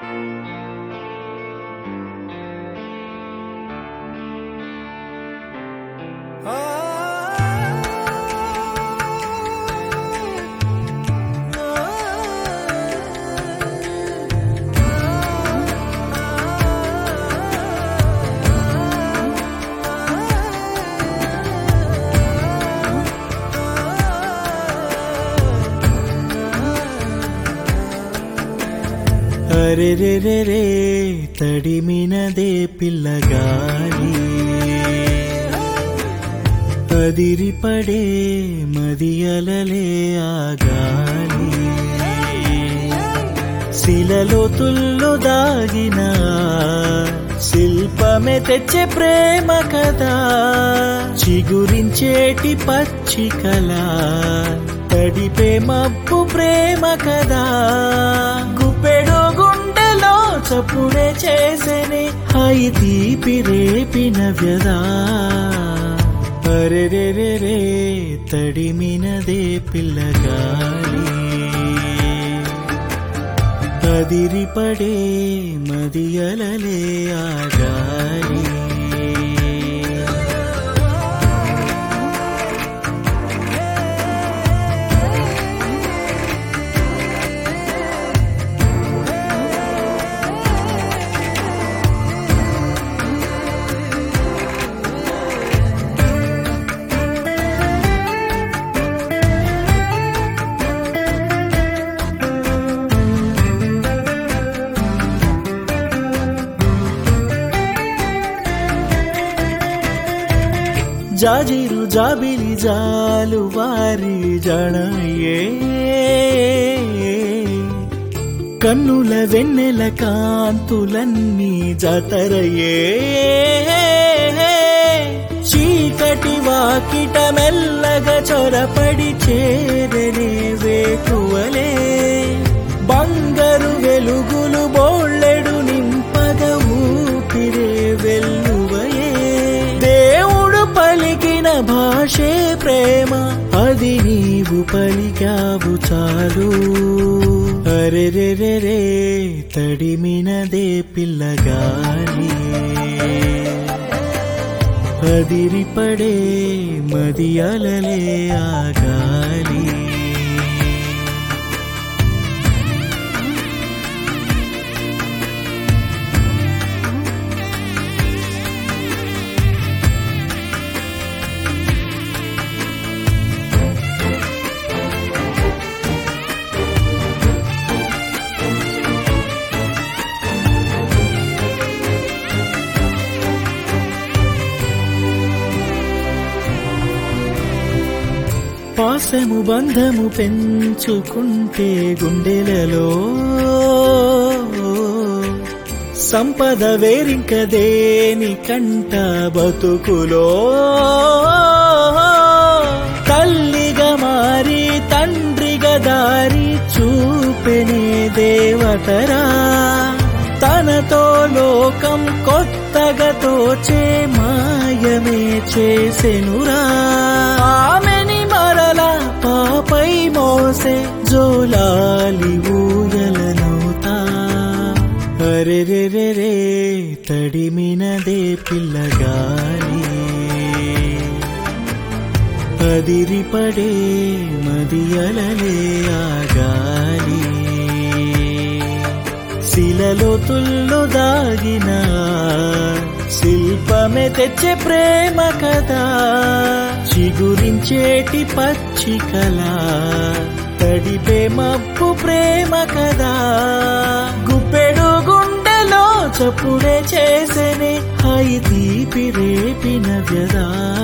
అరెరెరెరే తడిమినదే పిల్లగాలి అదిరిపడే మదియలలే ఆగాలి శిలలో తుల్లో దాగిన శిల్పమే తెచ్చే ప్రేమ కదా చిగురించేటి పచ్చికల తడిపే మబ్బు ప్రేమ కదా గుప్పెడు గుండెలో చప్పుడే చేసేనే హాయి తీపి రేపిన వ్యదా అరెరెరెరే తడిమినదే పిల్లగాలి అదిరిపడే మదియలలే ఆగాలి జాజిరు జాబిలి జాలు వారి జడయే కన్నుల వెన్నెల కాంతులన్నీ జతరయే చీకటి వాకిట మెల్లగా చొరపడి చేరనే వేకువలే బంగారు వెలుగులు బోళ్ళెడు నింపగ ఊపిరే వెల్లువయే దేవుడు పలికిన భాషే ప్రేమ అది నీవు పలికావు చాలు అరెరెరెరే తడిమినదే పిల్లగాలి అదిరిపడే మదియలలే ఆగాలి పాసము బంధము పెంచుకుంటే గుండెలలో సంపద వేరింక దేని కంట బతుకులో తల్లిగా మారి తండ్రిగా దారి చూపెనే దేవతరా తనతో లోకం కొత్తగా తోచే మాయమే చేసెనురా ఆమెని మరల పాపై మోసే జోలాలి ఊయలనవుతా అరెరెరెరే తడిమినదే పిల్లగాలి అదిరిపడే మదియలలే ఆగాలి శిలలో తుల్లో దాగిన శిల్పమే తెచ్చే ప్రేమ కదా చిగురించేటి పచ్చికల తడిపే మబ్బు ప్రేమ కదా గుప్పెడు గుండెలో చప్పుడే చేసేనే హాయి తీపి రేపిన వ్యదా